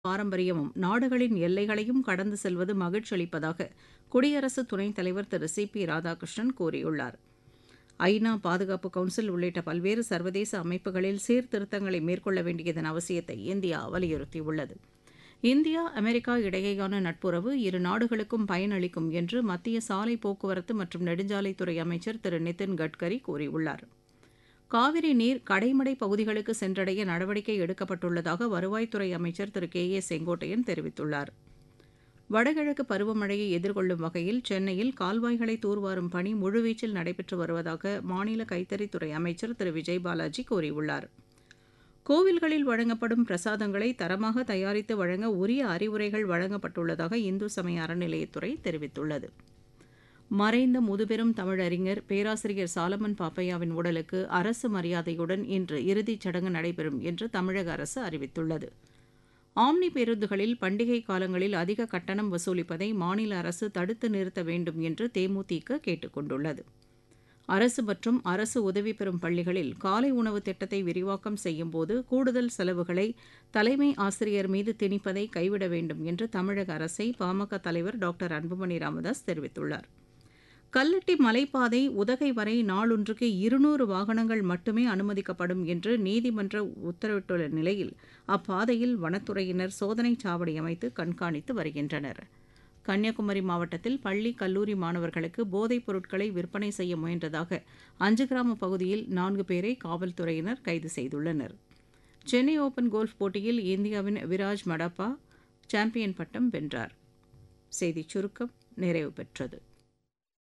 பாரம்பரியமும் நாடுகளின் எல்லைகளையும் கடந்து செல்வது மகிழ்ச்சியளிப்பதாக குடியரசு துணைத் தலைவர் திரு சி பி ராதாகிருஷ்ணன் கூறியுள்ளார் ஐநா பாதுகாப்பு கவுன்சில் உள்ளிட்ட பல்வேறு சர்வதேச அமைப்புகளில் சீர்திருத்தங்களை மேற்கொள்ள வேண்டியதன் அவசியத்தை இந்தியா வலியுறுத்தியுள்ளது இந்தியா அமெரிக்கா இடையேயான நட்புறவு இரு நாடுகளுக்கும் பயனளிக்கும் என்று மத்திய சாலை போக்குவரத்து மற்றும் நெடுஞ்சாலைத்துறை அமைச்சர் திரு நிதின் கட்கரி கூறியுள்ளார் காவிரி நீர் கடைமடை பகுதிகளுக்கு சென்றடைய நடவடிக்கை எடுக்கப்பட்டுள்ளதாக வருவாய்த்துறை அமைச்சர் திரு கே ஏ செங்கோட்டையன் தெரிவித்துள்ளார் வடகிழக்கு பருவமழையை எதிர்கொள்ளும் வகையில் சென்னையில் கால்வாய்களை தூர்வாரும் பணி முழுவீச்சில் நடைபெற்று வருவதாக மாநில கைத்தறித்துறை அமைச்சர் திரு விஜய் பாலாஜி கூறியுள்ளார் கோவில்களில் வழங்கப்படும் பிரசாதங்களை தரமாக தயாரித்து வழங்க உரிய அறிவுரைகள் வழங்கப்பட்டுள்ளதாக இந்து சமய அறநிலையத்துறை தெரிவித்துள்ளது மறைந்த முதுபெரும் தமிழறிஞர் பேராசிரியர் சாலமன் பாப்பையாவின் உடலுக்கு அரசு மரியாதையுடன் இன்று இறுதிச் சடங்கு நடைபெறும் என்று தமிழக அரசு அறிவித்துள்ளது ஆம்னி பேருந்துகளில் பண்டிகை காலங்களில் அதிக கட்டணம் வசூலிப்பதை மாநில அரசு தடுத்து நிறுத்த வேண்டும் என்று தேமுதிக கேட்டுக் கொண்டுள்ளது அரசு மற்றும் அரசு உதவி பெறும் பள்ளிகளில் காலை உணவு திட்டத்தை விரிவாக்கம் செய்யும்போது கூடுதல் செலவுகளை தலைமை ஆசிரியர் மீது திணிப்பதை கைவிட வேண்டும் என்று தமிழக அரசை பாமக தலைவர் டாக்டர் அன்புமணி ராமதாஸ் தெரிவித்துள்ளார் கல்லட்டி மலைப்பாதை உதகை வரை நாளொன்றுக்கு இருநூறு வாகனங்கள் மட்டுமே அனுமதிக்கப்படும் என்று நீதிமன்ற உத்தரவிட்டுள்ள நிலையில் அப்பாதையில் வனத்துறையினர் சோதனைச் சாவடி அமைத்து கண்காணித்து வருகின்றனர் கன்னியாகுமரி மாவட்டத்தில் பள்ளி கல்லூரி மாணவர்களுக்கு போதைப் பொருட்களை விற்பனை செய்ய முயன்றதாக அஞ்சு கிராம பகுதியில் நான்கு பேரை காவல்துறையினர் கைது செய்துள்ளனர் சென்னை ஓபன் கோல்ஃப் போட்டியில் இந்தியாவின் விராஜ் மடப்பா சாம்பியன் பட்டம் வென்றார் செய்திச் சுருக்கம் நிறைவு பெற்றது